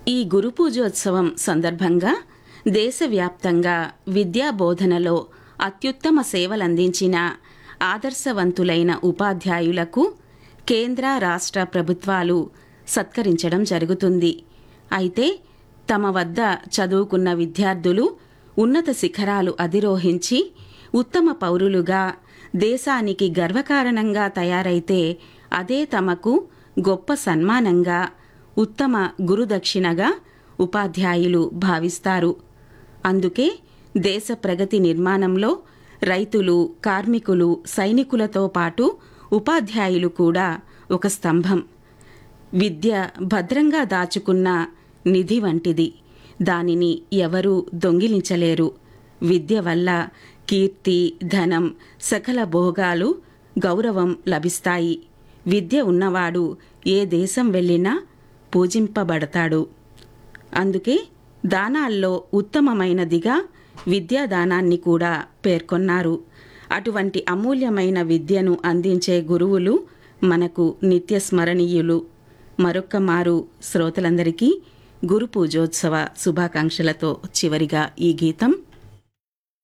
ఈ గురు పూజోత్సవం సందర్భంగా దేశవ్యాప్తంగా విద్యా బోధనలో అత్యుత్తమ సేవలందించిన ఆదర్శవంతులైన ఉపాధ్యాయులకు కేంద్ర రాష్ట్ర ప్రభుత్వాలు సత్కరించడం జరుగుతుంది అయితే తమ వద్ద చదువుకున్న విద్యార్థులు ఉన్నత శిఖరాలు అధిరోహించి ఉత్తమ పౌరులుగా దేశానికి గర్వకారణంగా తయారైతే అదే తమకు గొప్ప సన్మానంగా ఉత్తమ గురుదక్షిణగా ఉపాధ్యాయులు భావిస్తారు అందుకే దేశ ప్రగతి నిర్మాణంలో రైతులు కార్మికులు సైనికులతో పాటు ఉపాధ్యాయులు కూడా ఒక స్తంభం విద్య భద్రంగా దాచుకున్న నిధి వంటిది దానిని ఎవరూ దొంగిలించలేరు విద్య వల్ల కీర్తి ధనం సకల భోగాలు గౌరవం లభిస్తాయి విద్య ఉన్నవాడు ఏ దేశం వెళ్ళినా పూజింపబడతాడు అందుకే దానాల్లో ఉత్తమమైనదిగా విద్యాదానాన్ని కూడా పేర్కొన్నారు అటువంటి అమూల్యమైన విద్యను అందించే గురువులు మనకు నిత్య స్మరణీయులు మరొక్క మారు శ్రోతలందరికీ గురు పూజోత్సవ శుభాకాంక్షలతో చివరిగా ఈ గీతం